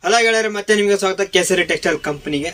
ಅಲ್ಲ ಗೆಳೆಯರೆ ಮತ್ತೆ ನಿಮಗೆ ಸ್ವಾಗತ ಕೇಸರಿ ಟೆಕ್ಸ್ಟೈಲ್ ಕಂಪನಿಗೆ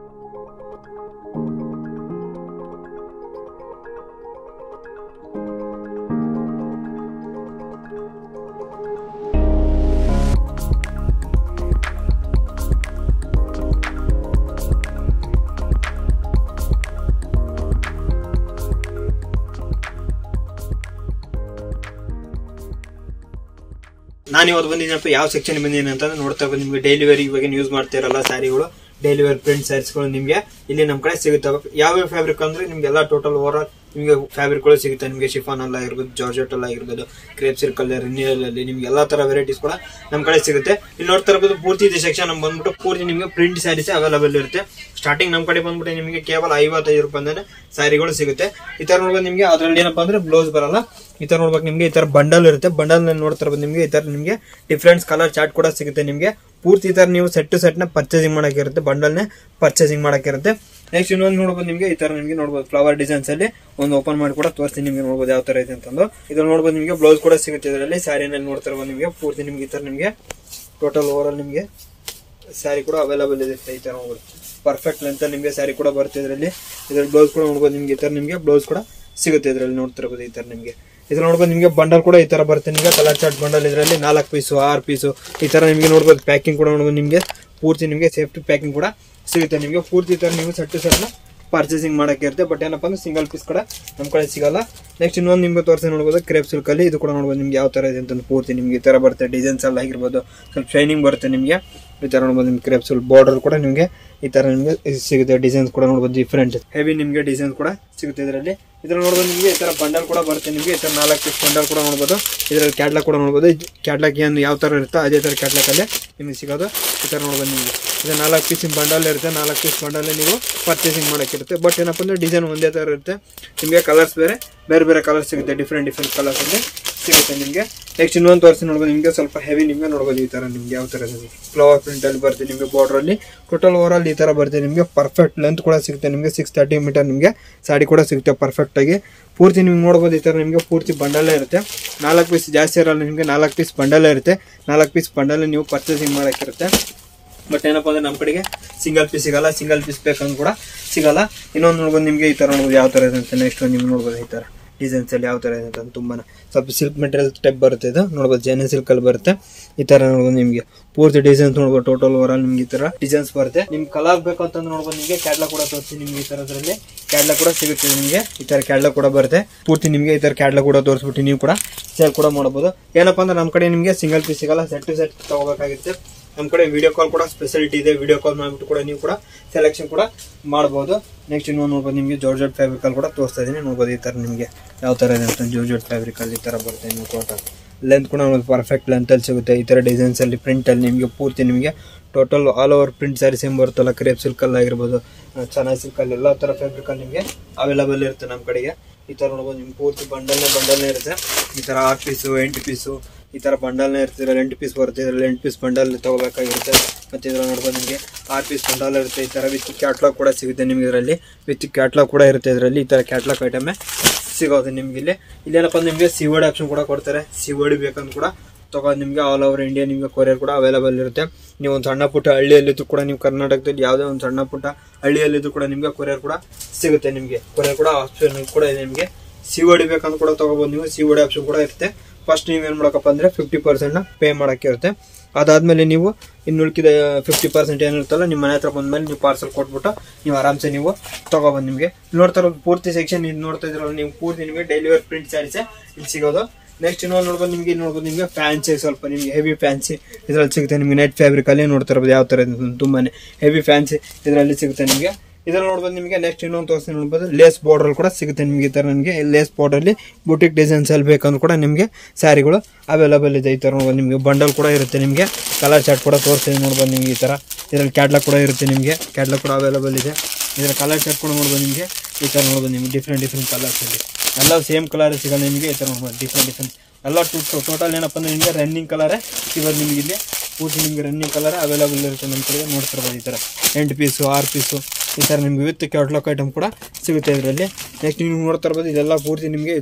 ನಾನು ಇವತ್ತು ಬಂದಿದ್ದೀನಪ್ಪ ಯಾವ ಸೆಕ್ಷನ್ ಬಂದಿದ್ದೀನಿ ಅಂತ ನೋಡ್ತಾ ಬಂದು ನಿಮಗೆ ಡೈಲಿ ವೇರ್ ಇವಾಗ ಯೂಸ್ ಮಾಡ್ತಿರಲ್ಲ ಸ್ಯಾರಿಗಳು ಡೈಲಿ ವೇರ್ ಪ್ರಿಂಟ್ ಸ್ಯಾರೀಸ್ಗಳು ನಿಮಗೆ ಇಲ್ಲಿ ನಮ್ಮ ಕಡೆ ಸಿಗುತ್ತವೆ ಯಾವ್ಯಾವ ಫ್ಯಾಬ್ರಿಕ್ ಅಂದ್ರೆ ನಿಮ್ಗೆ ಎಲ್ಲ ಟೋಟಲ್ ಓವರ್ ಆಲ್ ನಿಮಗೆ ಫ್ಯಾಬ್ರಿಕ್ಗಳು ಸಿಗುತ್ತೆ ನಿಮಗೆ ಶಿಫಾನ್ ಎಲ್ಲ ಆಗಿರ್ಬೋದು ಜಾರ್ಜೆಟ್ ಎಲ್ಲ ಆಗಿರ್ಬೋದು ಕ್ರೇಪ್ ಸಿಲ್ಕ್ ಅಲ್ಲಿ ರಿನಿಯಲ್ ಅಲ್ಲಿ ನಿಮ್ಗೆ ಎಲ್ಲಾ ತರ ವೆರೈಟೀಸ್ ಕೂಡ ನಮ್ಮ ಕಡೆ ಸಿಗುತ್ತೆ ಇಲ್ಲಿ ನೋಡ್ತಾ ಇರ್ಬೋದು ಪೂರ್ತಿ ಇದು ಸೆಕ್ಷನ್ ನಮ್ಗೆ ಬಂದ್ಬಿಟ್ಟು ಪೂರ್ತಿ ನಿಮಗೆ ಪ್ರಿಂಟ್ ಸ್ಯಾರೀಸ್ ಅವೈಲೇಬಲ್ ಇರುತ್ತೆ ಸ್ಟಾರ್ಟಿಂಗ್ ನಮ್ಮ ಕಡೆ ಬಂದ್ಬಿಟ್ಟು ನಿಮಗೆ ಕೇವಲ ಐವತ್ತೈದು ರೂಪಾಯಿ ಸ್ಯಾರಿಗಳು ಸಿಗುತ್ತೆ ಈ ತರ ನೋಡ್ಬೋದು ನಿಮಗೆ ಅದ್ರಲ್ಲಿ ಏನಪ್ಪಾ ಅಂದ್ರೆ ಬ್ಲೌಸ್ ಬರಲ್ಲ ಈ ತರ ನೋಡ್ಬೇಕು ನಿಮಗೆ ಈ ತರ ಬಂಡಲ್ ಇರುತ್ತೆ ಬಂಡಲ್ ನೋಡ್ತಾ ಇರ್ಬೋದು ನಿಮಗೆ ಈ ತರ ನಿಮಗೆ ಡಿಫ್ರೆಂಟ್ ಕಲರ್ ಚಾರ್ಟ್ ಕೂಡ ಸಿಗುತ್ತೆ ನಿಮಗೆ ಪೂರ್ತಿ ಈ ತರ ನೀವು ಸೆಟ್ ಟು ಸೆಟ್ ನ ಪರ್ಚೇಸಿಂಗ್ ಮಾಡಕ್ಕಿರುತ್ತೆ ಬಂಡಲ್ ನೇ ಪರ್ಚೇಸಿಂಗ್ ಮಾಡಕ್ಕಿರುತ್ತೆ ನೆಕ್ಸ್ಟ್ ಇನ್ನೊಂದು ನೋಡ್ಬೋದು ನಿಮಗೆ ಈ ತರ ನಿಮಗೆ ನೋಡ್ಬೋದು ಫ್ಲವರ್ ಡಿಸೈನ್ಸ್ ಅಲ್ಲಿ ಒಂದು ಓಪನ್ ಮಾಡಿ ಕೂಡ ತೋರಿಸ್ತೀನಿ ನಿಮಗೆ ನೋಡ್ಬೋದು ಯಾವ ತರ ಇದೆ ಅಂತಂದು ಇದ್ರಲ್ಲಿ ನೋಡ್ಬೋದು ನಿಮಗೆ ಬ್ಲೌಸ್ ಕೂಡ ಸಿಗುತ್ತೆ ಇದರಲ್ಲಿ ಸ್ಯಾರಿನಲ್ಲಿ ನೋಡ್ತಾ ಇರ್ಬೋದು ನಿಮಗೆ ಪೂರ್ತಿ ನಿಮ್ಗೆ ಈ ತರ ನಿಮಗೆ ಟೋಟಲ್ ಓವರ್ ಆಲ್ ನಿಮಗೆ ಸ್ಯಾರಿ ಕೂಡ ಅವೈಲೇಬಲ್ ಇದೆ ಈ ತರ ನೋಡ್ಬೋದು ಪರ್ಫೆಕ್ಟ್ ಲೆಂತ್ ನಿಮಗೆ ಸ್ಯಾರಿ ಕೂಡ ಬರುತ್ತೆ ಇದರಲ್ಲಿ ಇದ್ರಲ್ಲಿ ಬ್ಲೌಸ್ ಕೂಡ ನೋಡ್ಬೋದು ನಿಮ್ಗೆ ಈ ತರ ನಿಮಗೆ ಬ್ಲೌಸ್ ಕೂಡ ಸಿಗುತ್ತೆ ಇದರಲ್ಲಿ ನೋಡ್ತಿರ್ಬೋದು ಈ ತರ ನಿಮಗೆ ಇದ್ರ ನೋಡ್ಬೋದು ನಿಮಗೆ ಬಂಡಲ್ ಕೂಡ ಈ ತರ ಬರುತ್ತೆ ನಿಮಗೆ ಕಲರ್ ಚಾರ್ಟ್ ಬಂಡಲ್ ಇದರಲ್ಲಿ ನಾಲ್ಕು ಪೀಸು ಆರು ಪೀಸು ಈ ತರ ನಿಮಗೆ ನೋಡ್ಬೋದು ಪ್ಯಾಕಿಂಗ್ ಕೂಡ ನೋಡ್ಬೋದು ನಿಮಗೆ ಪೂರ್ತಿ ನಿಮಗೆ ಸೇಫ್ಟಿ ಪ್ಯಾಕಿಂಗ್ ಕೂಡ ಸಿಗುತ್ತೆ ನಿಮಗೆ ಪೂರ್ತಿ ಈ ತರ ನೀವು ಸೆಟ್ ಸೆಟ್ನ ಪರ್ಚೇಸಿಂಗ್ ಮಾಡಕ್ಕೆ ಇರುತ್ತೆ ಬಟ್ ಏನಪ್ಪಾ ಅಂದ್ರೆ ಸಿಂಗಲ್ ಪೀಸ್ ಕೂಡ ನಮ್ಮ ಕಡೆ ಸಿಗಲ್ಲ ನೆಕ್ಸ್ಟ್ ಇನ್ನೊಂದು ನಿಮ್ಗೆ ತೋರಿಸಿ ನೋಡ್ಬೋದು ಕ್ರೇಪ್ ಸಿಲ್ಕ್ ಅಲ್ಲಿ ಇದು ಕೂಡ ನೋಡ್ಬೋದು ನಿಮ್ಗೆ ಯಾವ ತರ ಇದೆ ಅಂತ ಪೂರ್ತಿ ನಿಮ್ಗೆ ಈ ತರ ಬರುತ್ತೆ ಡಿಸೈನ್ಸ್ ಎಲ್ಲ ಆಗಿರ್ಬೋದು ಸ್ವಲ್ಪ ಶೈನಿಂಗ್ ಬರುತ್ತೆ ನಿಮಗೆ ಈ ತರ ನೋಡ್ಬೋದು ನಿಮ್ಗೆ ಕ್ರೇಪ್ ಸಿಲ್ಕ್ ಬಾರ್ಡರ್ ಕೂಡ ನಿಮಗೆ ಈ ತರ ನಿಮಗೆ ಸಿಗುತ್ತೆ ಡಿಸೈನ್ಸ್ ಕೂಡ ನೋಡ್ಬೋದು ಡಿಫ್ರೆಂಟ್ ಹೆವಿ ನಿಮಗೆ ಡಿಸೈನ್ಸ್ ಕೂಡ ಸಿಗುತ್ತೆ ಇದರಲ್ಲಿ ಇದ್ರಲ್ಲಿ ನೋಡ್ಬೋದು ನಿಮಗೆ ಈ ತರ ಬಂಡಲ್ ಕೂಡ ಬರುತ್ತೆ ನಿಮಗೆ ಈ ತರ ನಾಲ್ಕು ಪೀಸ್ ಬಂಡಲ್ ಕೂಡ ನೋಡ್ಬೋದು ಇದರಲ್ಲಿ ಕ್ಯಾಟ್ಲಾಕ್ ಕೂಡ ನೋಡ್ಬೋದು ಕ್ಯಾಟ್ಲಾಕ್ ಏನು ಯಾವ ತರ ಇರುತ್ತೋ ಅದೇ ತರ ಕ್ಯಾಟ್ಲಾಕ್ ಅಲ್ಲಿ ನಿಮಗೆ ಸಿಗೋದು ಈ ತರ ನೋಡ್ಬೋದು ನಿಮಗೆ ಇದು ನಾಲ್ಕು ಪೀಸ್ ಬಂಡಲ್ ಇರುತ್ತೆ ನಾಲ್ಕು ಪೀಸ್ ಬಂಡಲ್ ನೀವು ಪರ್ಚೇಸಿಂಗ್ ಮಾಡೋಕ್ಕಿರುತ್ತೆ ಬಟ್ ಏನಪ್ಪ ಅಂದ್ರೆ ಡಿಸೈನ್ ಒಂದೇ ತರ ಇರುತ್ತೆ ನಿಮಗೆ ಕಲರ್ಸ್ ಬೇರೆ ಬೇರೆ ಬೇರೆ ಕಲರ್ ಸಿಗುತ್ತೆ ಡಿಫ್ರೆಂಟ್ ಡಿಫ್ರೆಂಟ್ ಕಲರ್ಸ್ ಅಲ್ಲಿ ಸಿಗುತ್ತೆ ನಿಮಗೆ ನೆಕ್ಸ್ಟ್ ಇನ್ನೊಂದು ತೋರಿಸಿ ನೋಡ್ಬೋದು ನಿಮಗೆ ಸ್ವಲ್ಪ ಹೆವಿ ನಿಮಗೆ ನೋಡ್ಬೋದು ಈ ತರ ನಿಮ್ಗೆ ಯಾವ ತರ ಫ್ಲವರ್ ಪ್ರಿಂಟ್ ಅಲ್ಲಿ ಬರುತ್ತೆ ನಿಮಗೆ ಬಾರ್ಡರ್ ಅಲ್ಲಿ ಟೋಟಲ್ ಓವರ್ ಆಲ್ ಈ ತರ ಬರುತ್ತೆ ನಿಮಗೆ ಪರ್ಫೆಕ್ಟ್ ಲೆಂತ್ ಕೂಡ ಸಿಗುತ್ತೆ ನಿಮಗೆ ಸಿಕ್ಸ್ ತರ್ಟಿ ಮೀಟರ್ ನಿಮಗೆ ಸಾಡಿ ಕೂಡ ಸಿಗುತ್ತೆ ಪರ್ಫೆಕ್ಟ್ ಆಗಿ ಪೂರ್ತಿ ನಿಮ್ಗೆ ನೋಡ್ಬೋದು ಈ ತರ ನಿಮಗೆ ಪೂರ್ತಿ ಬಂಡಲೇ ಇರುತ್ತೆ ನಾಲ್ಕು ಪೀಸ್ ಜಾಸ್ತಿ ಇರಲ್ಲ ನಿಮಗೆ ನಾಲ್ಕು ಪೀಸ್ ಬಂಡಲೇ ಇರುತ್ತೆ ನಾಲ್ಕು ಪೀಸ್ ಬಂಡಲ್ ನೀವು ಪರ್ಚೇಸಿಂಗ್ ಮಾಡೋಕ್ಕಿರುತ್ತೆ ಬಟ್ ಏನಪ್ಪ ಅಂದ್ರೆ ನಮ್ಮ ಕಡೆಗೆ ಸಿಂಗಲ್ ಪೀಸ್ ಸಿಗಲ್ಲ ಸಿಂಗಲ್ ಪೀಸ್ ಬೇಕಂದ್ ಕೂಡ ಸಿಗಲ್ಲ ಇನ್ನೊಂದು ನೋಡ್ಬೋದು ನಿಮಗೆ ಈ ತರ ನೋಡ್ಬೋದು ಯಾವ ತರ ಇದೆ ಅಂತ ನೆಕ್ಸ್ಟ್ ನಿಮ್ಗೆ ನೋಡ್ಬೋದು ಈ ತರ ಡಿಸೈನ್ಸ್ ಅಲ್ಲಿ ಯಾವ ತರ ಇದೆ ಅಂತ ತುಂಬಾ ಸ್ವಲ್ಪ ಸಿಲ್ಕ್ ಮೆಟೀರಿಯಲ್ ಟೈಪ್ ಬರುತ್ತೆ ಇದು ನೋಡ್ಬೋದು ಜೈನ ಸಿಲ್ಕ್ ಅಲ್ಲಿ ಬರುತ್ತೆ ಈ ತರ ನೋಡ್ಬೋದು ನಿಮಗೆ ಪೂರ್ತಿ ಡಿಸೈನ್ಸ್ ನೋಡ್ಬೋದು ಟೋಟಲ್ ಓವರ್ ಆಲ್ ನಿಮ್ಗೆ ಈ ತರ ಡಿಸೈನ್ಸ್ ಬರುತ್ತೆ ನಿಮ್ಗೆ ಕಲರ್ ಬೇಕು ಅಂತಂದ್ರೆ ನೋಡ್ಬೋದು ನಿಮಗೆ ಕ್ಯಾಟ್ಲಾ ಕೂಡ ತೋರಿಸಿ ನಿಮ್ಗೆ ಈ ತರದ್ರಲ್ಲಿ ಕ್ಯಾಟ್ಲಾ ಕೂಡ ಸಿಗುತ್ತೆ ನಿಮಗೆ ಈ ತರ ಕ್ಯಾಟ್ಲಾ ಕೂಡ ಬರುತ್ತೆ ಪೂರ್ತಿ ನಿಮಗೆ ಈ ತರ ಕ್ಯಾಟ್ಲಾ ಕೂಡ ತೋರಿಸ್ಬಿಟ್ಟು ನೀವು ಕೂಡ ಸೇಲ್ ಕೂಡ ಮಾಡಬಹುದು ಏನಪ್ಪಾ ಅಂದ್ರೆ ನಮ್ಮ ಕಡೆ ನಿಮಗೆ ಸಿಂಗಲ್ ಪೀಸ್ ಸಿಗಲ್ಲ ಸೆಟ್ ಟು ಸೆಟ್ ತಗೋಬೇಕಾಗುತ್ತೆ ನಮ್ಮ ಕಡೆ ವಿಡಿಯೋ ಕಾಲ್ ಕೂಡ ಸ್ಪೆಷಾಲಿಟಿ ಇದೆ ವಿಡಿಯೋ ಕಾಲ್ ಮಾಡ್ಬಿಟ್ಟು ಕೂಡ ನೀವು ಕೂಡ ಸೆಲೆಕ್ಷನ್ ಕೂಡ ಮಾಡ್ಬೋದು ನೆಕ್ಸ್ಟ್ ಇನ್ನೊಂದು ನೋಡ್ಬೋದು ನಿಮಗೆ ಜಾರ್ಜೆಟ್ ಫ್ಯಾಬ್ರಿಕ್ ಅಲ್ಲಿ ಕೂಡ ತೋರಿಸ್ತಾ ಇದೀನಿ ನೋಡ್ಬೋದು ಈ ತರ ನಿಮಗೆ ಯಾವ ತರ ಇದೆ ಅಂತ ಜಾರ್ಜೆಟ್ ಫ್ಯಾಬ್ರಿಕ್ ಅಲ್ಲಿ ಈ ತರ ಬರುತ್ತೆ ನೀವು ಟೋಟಲ್ ಲೆಂತ್ ಕೂಡ ಒಂದು ಪರ್ಫೆಕ್ಟ್ ಲೆಂತ್ ಅಲ್ಲಿ ಸಿಗುತ್ತೆ ಈ ತರ ಡಿಸೈನ್ಸ್ ಅಲ್ಲಿ ಪ್ರಿಂಟ್ ಅಲ್ಲಿ ನಿಮಗೆ ಪೂರ್ತಿ ನಿಮಗೆ total all over print saris ಏನ್ ಬರುತ್ತಲ್ಲ ಕ್ರೇಪ್ ಸಿಲ್ಕ್ ಅಲ್ಲಿ ಆಗಿರ್ಬೋದು ಚೆನ್ನಾಗಿ ಸಿಲ್ಕ್ ಅಲ್ಲಿ ಎಲ್ಲ ತರ ಫ್ಯಾಬ್ರಿಕ್ ಅಲ್ಲಿ ನಿಮಗೆ ಅವೈಲೇಬಲ್ ಇರುತ್ತೆ ನಮ್ಮ ಕಡೆಗೆ ಈ ತರ ನೋಡ್ಬೋದು ನಿಮ್ಗೆ ಪೂರ್ತಿ ಬಂಡಲ್ನೇ ಬಂಡಲ್ನೇ ಇರುತ್ತೆ ಈ ತರ ಆರು ಪೀಸು ಎಂಟು ಪೀಸು ಈ ತರ ಬಂಡಲ್ನೇ ಇರುತ್ತೆ ಇದ್ರಲ್ಲಿ ಎಂಟು ಪೀಸ್ ಬರುತ್ತೆ ಇದ್ರಲ್ಲಿ ಎಂಟು ಪೀಸ್ ಬಂಡಲ್ ತಗೋಬೇಕಾಗಿರುತ್ತೆ ಮತ್ತೆ ಇದ್ರಲ್ಲಿ ನೋಡ್ಬೋದು ನಿಮಗೆ ಆರು ಪೀಸ್ ಬಂಡಲ್ ಇರುತ್ತೆ ಈ ತರ ವಿತ್ ಕ್ಯಾಟ್ಲಾಗ್ ಕೂಡ ಸಿಗುತ್ತೆ ನಿಮ್ಗೆ ಇದರಲ್ಲಿ ವಿತ್ ಕ್ಯಾಟ್ಲಾಗ್ ಕೂಡ ಇರುತ್ತೆ ಇದರಲ್ಲಿ ಈ ತರ ಕ್ಯಾಟ್ಲಾಗ್ ಐಟಮೇ ಸಿಗೋದು ನಿಮ್ಗೆ ಇಲ್ಲಿ ಇಲ್ಲೇನಪ್ಪ ಅಂದ್ರೆ ನಿಮಗೆ ಸಿವರ್ಡ್ ಆಪ್ಷನ್ ಕೂಡ ಕೊಡ್ತಾರೆ ಸಿವರ್ಡ್ ಬೇಕಂದ್ ಕೂಡ ತಗೊಂಡು ನಿಮಗೆ ಆಲ್ ಓವರ್ ಇಂಡಿಯಾ ನಿಮಗೆ ಕೊರಿಯರ್ ಕೂಡ ಅವೈಲೇಬಲ್ ಇರುತ್ತೆ ನೀವು ಒಂದು ಸಣ್ಣ ಪುಟ್ಟ ಹಳ್ಳಿಯಲ್ಲಿದ್ದು ಕೂಡ ನೀವು ಕರ್ನಾಟಕದಲ್ಲಿ ಯಾವುದೇ ಒಂದು ಸಣ್ಣ ಪುಟ್ಟ ಹಳ್ಳಿಯಲ್ಲಿದ್ದು ಕೂಡ ನಿಮಗೆ ಕೊರಿಯರ್ ಕೂಡ ಸಿಗುತ್ತೆ ನಿಮಗೆ ಕೊರಿಯರ್ ಕೂಡ ಆಪ್ಷನ್ ಕೂಡ ಇದೆ ನಿಮಗೆ ಸಿವಡಿ ಬೇಕಂತ ಕೂಡ ತಗೋಬಹುದು ನೀವು ಸಿವಡಿ ಆಪ್ಷನ್ ಕೂಡ ಇರುತ್ತೆ ಫಸ್ಟ್ ನೀವು ಏನ್ ಮಾಡಕಪ್ಪ ಅಂದ್ರೆ ಫಿಫ್ಟಿ ಪರ್ಸೆಂಟ್ ನ ಪೇ ಮಾಡಕ್ಕೆ ಇರುತ್ತೆ ಅದಾದ್ಮೇಲೆ ನೀವು ಇನ್ನು ಉಳ್ಕಿದ ಫಿಫ್ಟಿ ಪರ್ಸೆಂಟ್ ಏನಿರುತ್ತಲ್ಲ ನಿಮ್ಮ ಮನೆ ಹತ್ರ ಬಂದ್ಮೇಲೆ ನೀವು ಪಾರ್ಸಲ್ ಕೊಟ್ಬಿಟ್ಟು ನೀವು ಆರಾಮ್ಸೆ ನೀವು ತಗೊಬಂದು ನಿಮಗೆ ನೋಡ್ತಾ ಇರೋದು ಪೂರ್ತಿ ಸೆಕ್ಷನ್ ಇದು ನೋಡ್ತಾ ಇದ್ರಲ್ಲ ನೀವು ಪೂರ್ತಿ ನಿಮಗೆ ಡೈಲಿ ವೇರ್ ಪ್ರಿಂಟ್ ಸ್ಯಾರೀಸ್ ಇಲ್ಲಿ ಸಿಗೋದು ನೆಕ್ಸ್ಟ್ ಇನ್ನೊಂದು ನೋಡ್ಬೋದು ನಿಮಗೆ ಇಲ್ಲಿ ನೋಡ್ಬೋದು ನಿಮಗೆ ಫ್ಯಾನ್ಸಿ ಸ್ವಲ್ಪ ನಿಮಗೆ ಹೆವಿ ಫ್ಯಾನ್ಸಿ ಇದರಲ್ಲಿ ಸಿಗುತ್ತೆ ನಿಮಗೆ ನೆಟ್ ಫ್ಯಾಬ್ರಿಕ್ ಅಲ್ಲಿ ನೋಡ್ತಾ ಇರ್ಬೋದು ಯಾವ ತರ ಇದೆ ಅಂತ ತುಂಬಾನೇ ಹೆವಿ ಫ್ಯಾನ್ಸಿ ಇದರಲ್ಲಿ ಸಿಗುತ್ತೆ ನಿಮಗೆ ಇದ್ರಲ್ಲಿ ನೋಡ್ಬೋದು ನಿಮಗೆ ನೆಕ್ಸ್ಟ್ ಇನ್ನೊಂದು ತೋರಿಸ್ತೀನಿ ನೋಡ್ಬೋದು ಲೇಸ್ ಬಾರ್ಡರ್ ಕೂಡ ಸಿಗುತ್ತೆ ನಿಮಗೆ ಈ ತರ ನಿಮಗೆ ಲೇಸ್ ಬಾರ್ಡರ್ ಅಲ್ಲಿ ಬುಟಿಕ್ ಡಿಸೈನ್ಸ್ ಅಲ್ಲಿ ಬೇಕಂದ್ರೂ ಕೂಡ ನಿಮಗೆ ಸ್ಯಾರಿಗಳು ಅವೈಲೇಬಲ್ ಇದೆ ಈ ತರ ನೋಡ್ಬೋದು ನಿಮಗೆ ಬಂಡಲ್ ಕೂಡ ಇರುತ್ತೆ ನಿಮಗೆ ಕಲರ್ ಚಾರ್ಟ್ ಕೂಡ ತೋರಿಸ್ತೀನಿ ನೋಡ್ಬೋದು ನಿಮಗೆ ಈ ತರ ಇದರಲ್ಲಿ ಕ್ಯಾಟ್ಲಾಗ್ ಕೂಡ ಇರುತ್ತೆ ನಿಮಗೆ ಕ್ಯಾಟ್ಲಾಗ್ ಕೂಡ ಅವೈಲೇಬಲ್ ಇದೆ ಇದರ ಕಲರ್ ಚಾರ್ಟ್ ಕೂಡ ನೋಡ್ಬೋದು ನಿಮಗೆ ಈ ತರ ನೋಡ್ಬೋದು ನಿಮಗೆ ಡಿಫ್ರೆಂಟ್ ಡಿಫ್ರೆಂಟ್ ಕಲರ್ಸ್ ಅಲ್ಲಿ ಎಲ್ಲ ಸೇಮ್ ಕಲರ್ ಸಿಗಲ್ಲ ನಿಮಗೆ ಈ ತರ ನೋಡ್ಬೋದು ಡಿಫ್ರೆಂಟ್ ಡಿಫ್ರೆಂಟ್ ಎಲ್ಲ ಟು ಟೋಟಲ್ ಏನಪ್ಪ ಅಂದ್ರೆ ನಿಮಗೆ ರನ್ನಿಂಗ್ ಕಲರೇ ಸಿಗೋದು ನಿಮಗೆ ಇಲ್ಲಿ ಪೂರ್ತಿ ನಿಮಗೆ ರನ್ನಿಂಗ್ ಕಲರ್ ಅವೈಲೇಬಲ್ ಇರುತ್ತೆ ನಮ್ಮ ಕಡೆ ನೋಡ್ತಿರ್ಬೋದು ಈ ಥರ ಎಂಟು ಪೀಸು ಆರು ಪೀಸು ಈ ಥರ ನಿಮಗೆ ವಿತ್ ಕ್ಯಾಟ್ಲಾಕ್ ಐಟಮ್ ಕೂಡ ಸಿಗುತ್ತೆ ಇದರಲ್ಲಿ ನೆಕ್ಸ್ಟ್ ನೀವು ನೋಡ್ತಾ ಇರ್ಬೋದು ಇದೆಲ್ಲ ಪೂರ್ತಿ ನಿಮಗೆ ಈ ಥರ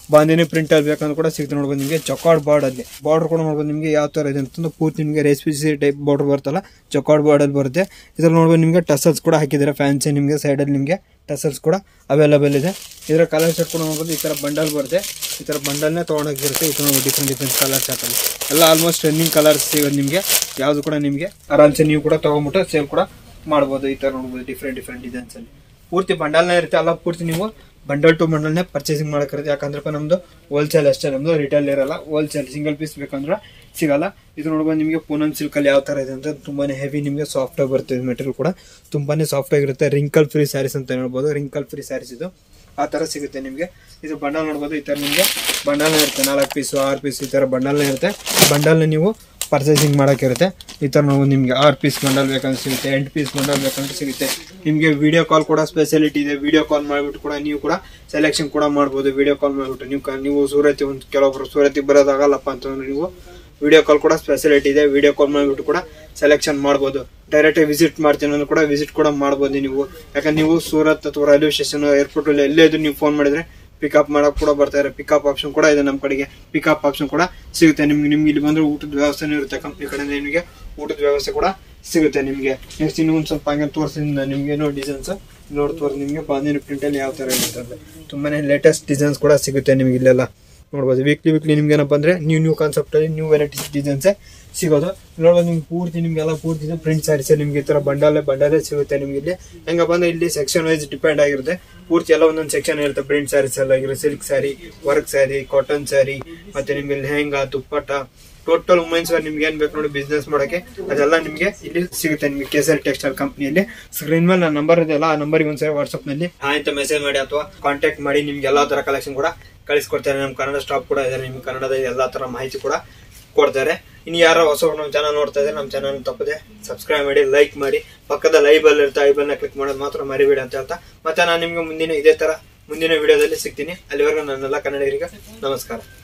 ಬಾಂದಿನಿ ಪ್ರಿಂಟ್ ಅಲ್ಲಿ ಬೇಕಂದ್ರೆ ಕೂಡ ಸಿಗುತ್ತೆ ನೋಡ್ಬೋದು ನಿಮಗೆ ಚೊಕಾಡ್ ಬಾರ್ಡ್ ಅಲ್ಲಿ ಬಾರ್ಡರ್ ಕೂಡ ನೋಡ್ಬೋದು ನಿಮಗೆ ಯಾವ ತರ ಇದೆ ಅಂತಂದು ಪೂರ್ತಿ ನಿಮಗೆ ರೇಸ್ಪಿಸಿ ಟೈಪ್ ಬಾರ್ಡರ್ ಬರ್ತಲ್ಲ ಚೊಕಾಡ್ ಬಾರ್ಡ್ ಅಲ್ಲಿ ಬರುತ್ತೆ ಇದ್ರಲ್ಲಿ ನೋಡ್ಬೋದು ನಿಮಗೆ ಟಸಲ್ಸ್ ಕೂಡ ಹಾಕಿದ್ದಾರೆ ಫ್ಯಾನ್ಸಿ ನಿಮಗೆ ಸೈಡಲ್ಲಿ ನಿಮಗೆ ಟಸಲ್ಸ್ ಕೂಡ ಅವೈಲೇಬಲ್ ಇದೆ ಇದರ ಕಲರ್ ಶರ್ಟ್ ಕೂಡ ನೋಡ್ಬೋದು ಈ ತರ ಬಂಡಲ್ ಬರುತ್ತೆ ಈ ತರ ಬಂಡಲ್ನೇ ತೊಗೊಂಡೋಗಿರುತ್ತೆ ಈ ತರ ಡಿಫ್ರೆಂಟ್ ಡಿಫ್ರೆಂಟ್ ಕಲರ್ ಶಾರ್ಟ್ ಅಲ್ಲಿ ಎಲ್ಲ ಆಲ್ಮೋಸ್ಟ್ ರನ್ನಿಂಗ್ ಕಲರ್ಸ್ ಸಿಗೋದು ನಿಮಗೆ ಯಾವುದು ಕೂಡ ನಿಮಗೆ ಆರಾಮ್ಸೆ ನೀವು ಕೂಡ ತಗೊಂಬಿಟ್ಟು ಸೇಲ್ ಕೂಡ ಮಾಡ್ಬೋದು ಈ ತರ ನೋಡ್ಬೋದು ಡಿಫ್ರೆಂಟ್ ಡಿಫ್ರೆಂಟ್ ಡಿಸೈನ್ಸ್ ಅಲ್ಲಿ ಪೂರ್ತಿ ಬಂಡಲ್ನೇ ಇರುತ್ತೆ ಅಲ್ಲ ಪೂರ್ತಿ ನೀವು ಬಂಡಲ್ ಟು ಬಂಡಲ್ನೇ ಪರ್ಚೇಸಿಂಗ್ ಮಾಡಕ್ಕಿರುತ್ತೆ ಯಾಕಂದ್ರಪ್ಪ ನಮ್ದು ಹೋಲ್ಸೇಲ್ ಅಷ್ಟೇ ನಮ್ದು ರಿಟೇಲ್ ಇರಲ್ಲ ಹೋಲ್ಸೇಲ್ ಸಿಂಗಲ್ ಪೀಸ್ ಬೇಕಂದ್ರೆ ಸಿಗಲ್ಲ ಇದು ನೋಡ್ಬೋದು ನಿಮಗೆ ಪೂನಮ್ ಸಿಲ್ಕ್ ಅಲ್ಲಿ ಯಾವ ತರ ಇದೆ ಅಂತ ತುಂಬಾನೇ ಹೆವಿ ನಿಮಗೆ ಸಾಫ್ಟ್ ಆಗಿ ಬರುತ್ತೆ ಮೆಟೀರಿಯಲ್ ಕೂಡ ತುಂಬಾನೇ ಸಾಫ್ಟ್ ಆಗಿರುತ್ತೆ ರಿಂಕಲ್ ಫ್ರೀ ಸ್ಯಾರೀಸ್ ಅಂತ ಹೇಳ್ಬೋದು ರಿಂಕಲ್ ಫ್ರೀ ಸ್ಯಾರೀಸ್ ಇದು ಆ ತರ ಸಿಗುತ್ತೆ ನಿಮಗೆ ಇದು ಬಂಡಲ್ ನೋಡ್ಬೋದು ಈ ತರ ನಿಮಗೆ ಬಂಡಲ್ನೇ ಇರುತ್ತೆ ನಾಲ್ಕು ಪೀಸು ಆರು ಪೀಸ್ ಈ ತರ ಬಂಡಲ್ನೇ ಇರುತ್ತೆ ಬಂಡಲ್ನ ನೀವು ಪರ್ಚೇಸಿಂಗ್ ಮಾಡೋಕ್ಕಿರುತ್ತೆ ಈ ಥರ ನಾವು ನಿಮಗೆ ಆರು ಪೀಸ್ ಬಂಡಲ್ ಬೇಕಂದ್ರೆ ಸಿಗುತ್ತೆ ಎಂಟು ಪೀಸ್ ಬಂಡಲ್ ಬೇಕಂದ್ರೆ ಸಿಗುತ್ತೆ ನಿಮಗೆ ವಿಡಿಯೋ ಕಾಲ್ ಕೂಡ ಸ್ಪೆಷಾಲಿಟಿ ಇದೆ ವಿಡಿಯೋ ಕಾಲ್ ಮಾಡಿಬಿಟ್ಟು ಕೂಡ ನೀವು ಕೂಡ ಸೆಲೆಕ್ಷನ್ ಕೂಡ ಮಾಡ್ಬೋದು ವಿಡಿಯೋ ಕಾಲ್ ಮಾಡಿಬಿಟ್ಟು ನೀವು ಕ- ನೀವು ಸೂರತ್ ಒಂದು ಕೆಲವೊಬ್ರು ಸೂರತ್ತಿಗೆ ಬರೋದಾಗಲ್ಲಪ್ಪ ಅಂತಂದ್ರೆ ನೀವು ವಿಡಿಯೋ ಕಾಲ್ ಕೂಡ ಸ್ಪೆಷಾಲಿಟಿ ಇದೆ ವಿಡಿಯೋ ಕಾಲ್ ಮಾಡಿಬಿಟ್ಟು ಕೂಡ ಸೆಲೆಕ್ಷನ್ ಮಾಡ್ಬೋದು ಡೈರೆಕ್ಟ್ ವಿಸಿಟ್ ಮಾಡ್ತೀನಿ ಅಂದ್ರೆ ಕೂಡ ವಿಸಿಟ್ ಕೂಡ ಮಾಡ್ಬೋದು ನೀವು ಯಾಕಂದ್ರೆ ನೀವು ಸೂರತ್ ಅಥವಾ ರೈಲ್ವೆ ಸ್ಟೇಷನ್ ಏರ್ಪೋರ್ಟ್ ಅಲ್ಲಿ ಎಲ್ಲೇ ಇದ್ರು ನೀವು ಫೋನ್ ಮಾಡಿದ್ರೆ ಪಿಕಪ್ ಮಾಡಕ್ ಕೂಡ ಬರ್ತಾರೆ ಪಿಕಪ್ ಆಪ್ಷನ್ ಕೂಡ ಇದೆ ನಮ್ಮ ಕಡೆಗೆ ಪಿಕಪ್ ಆಪ್ಷನ್ ಕೂಡ ಸಿಗುತ್ತೆ ನಿಮ್ಗೆ ನಿಮ್ಗೆ ಇಲ್ಲಿ ಬಂದ್ರೆ ಊಟದ ವ್ಯವಸ್ಥೆನೂ ಇರುತ್ತೆ ಕಂಪ್ನಿ ಕಡೆಯಿಂದ ನಿಮಗೆ ಊಟದ ವ್ಯವಸ್ಥೆ ಕೂಡ ಸಿಗುತ್ತೆ ನಿಮಗೆ ನೆಕ್ಸ್ಟ್ ಇನ್ನೂ ಒಂದು ಸ್ವಲ್ಪ ಹಂಗೆ ತೋರಿಸಿದ ನಿಮ್ಗೆ ಏನೋ ಡಿಸೈನ್ಸ್ ನೋಡಿ ತೋರಿಸಿ ನಿಮಗೆ ಬಾಂದಿನ ಪ್ರಿಂಟ್ ಅಲ್ಲಿ ಯಾವ ತರ ಇರುತ್ತೆ ಅಂತ ತುಂಬಾನೇ ಲೇಟೆಸ್ಟ್ ಡಿಸೈನ್ಸ್ ಕೂಡ ಸಿಗುತ್ತೆ ನಿಮ್ಗೆ ಇಲ್ಲೆಲ್ಲ ನೋಡ್ಬೋದು ವೀಕ್ಲಿ ವೀಕ್ಲಿ ನಿಮ್ಗೆ ಏನಪ್ಪ ಅಂದ್ರೆ ನ್ಯೂ ನ್ಯೂ ಕಾನ್ಸೆಪ್ಟ್ ಅಲ್ಲಿ ನ್ಯೂ ವೆರೈಟೀಸ್ ಡಿಸೈನ್ಸ್ ಸಿಗೋದು ನೋಡ್ಬೋದು ನಿಮ್ಗೆ ಪೂರ್ತಿ ನಿಮ್ಗೆಲ್ಲ ಪೂರ್ತಿ ಪ್ರಿಂಟ್ ಸ್ಯಾರೀಸ್ ನಿಮ್ಗೆ ಈ ತರ ಬಂಡಾಲೆ ಬಂಡಾಲೆ ಸಿಗುತ್ತೆ ನಿಮ್ಗೆ ಇಲ್ಲಿ ಹೆಂಗಪ್ಪ ಅಂದ್ರೆ ಇಲ್ಲಿ ಸೆಕ್ಷನ್ ವೈಸ್ ಡಿಪೆಂಡ್ ಆಗಿರುತ್ತೆ ಪೂರ್ತಿ ಎಲ್ಲ ಒಂದೊಂದು ಸೆಕ್ಷನ್ ಇರುತ್ತೆ ಪ್ರಿಂಟ್ ಸ್ಯಾರೀಸ್ ಎಲ್ಲ ಆಗಿರೋ silk sari work sari cotton sari ಮತ್ತೆ ನಿಮ್ಗೆ lehenga dupatta total women's wear ನಿಮ್ಗೆ ಏನ್ ಬೇಕು ನೋಡಿ ಬಿಸ್ನೆಸ್ ಮಾಡಕ್ಕೆ ಅದೆಲ್ಲ ನಿಮ್ಗೆ ಇಲ್ಲಿ ಸಿಗುತ್ತೆ ನಿಮ್ಗೆ ಕೇಸರ್ ಟೆಕ್ಸ್ಟೈಲ್ ಕಂಪ್ನಿಯಲ್ಲಿ ಸ್ಕ್ರೀನ್ ಮೇಲೆ ನನ್ನ ನಂಬರ್ ಇದೆಯಲ್ಲ ಆ ನಂಬರ್ಗೆ ಒಂದ್ಸರಿ ವಾಟ್ಸ್ಆಪ್ ನಲ್ಲಿ ಹಾಯ್ ಅಂತ ಮೆಸೇಜ್ ಮಾಡಿ ಅಥವಾ ಕಾಂಟ್ಯಾಕ್ಟ್ ಮಾಡಿ ನಿಮ್ಗೆ ಎಲ್ಲಾ ತರ ಕಲೆಕ್ಷನ್ ಕೂಡ ಕಳಿಸ್ಕೊಡ್ತಾರೆ ನಮ್ಮ ಕನ್ನಡ ಸ್ಟಾಪ್ ಕೂಡ ಇದೆ ನಿಮ್ಗೆ ಕನ್ನಡದ ಎಲ್ಲಾ ತರ ಮಾಹಿತಿ ಕೂಡ ಕೊಡ್ತಾರೆ ಇನ್ನು ಯಾರೋ ಹೊಸ ನಮ್ಮ ಚಾನಲ್ ನೋಡ್ತಾ ಇದ್ರೆ ನಮ್ಮ ಚಾನಲ್ ತಪ್ಪದೆ ಸಬ್ಸ್ಕ್ರೈಬ್ ಮಾಡಿ ಲೈಕ್ ಮಾಡಿ ಪಕ್ಕದ ಲೈವ್ ಅಲ್ಲಿ ಇರುತ್ತೆ ಐಬಲ್ ನ ಕ್ಲಿಕ್ ಮಾಡೋದು ಮಾತ್ರ ಮರಿಬೇಡಿ ಅಂತ ಹೇಳ್ತಾ ಮತ್ತೆ ನಾನು ನಿಮ್ಗೆ ಮುಂದಿನ ಇದೇ ತರ ಮುಂದಿನ ವಿಡಿಯೋದಲ್ಲಿ ಸಿಗ್ತೀನಿ ಅಲ್ಲಿವರೆಗೂ ನನ್ನೆಲ್ಲ ಕನ್ನಡಿಗರಿಗೆ ನಮಸ್ಕಾರ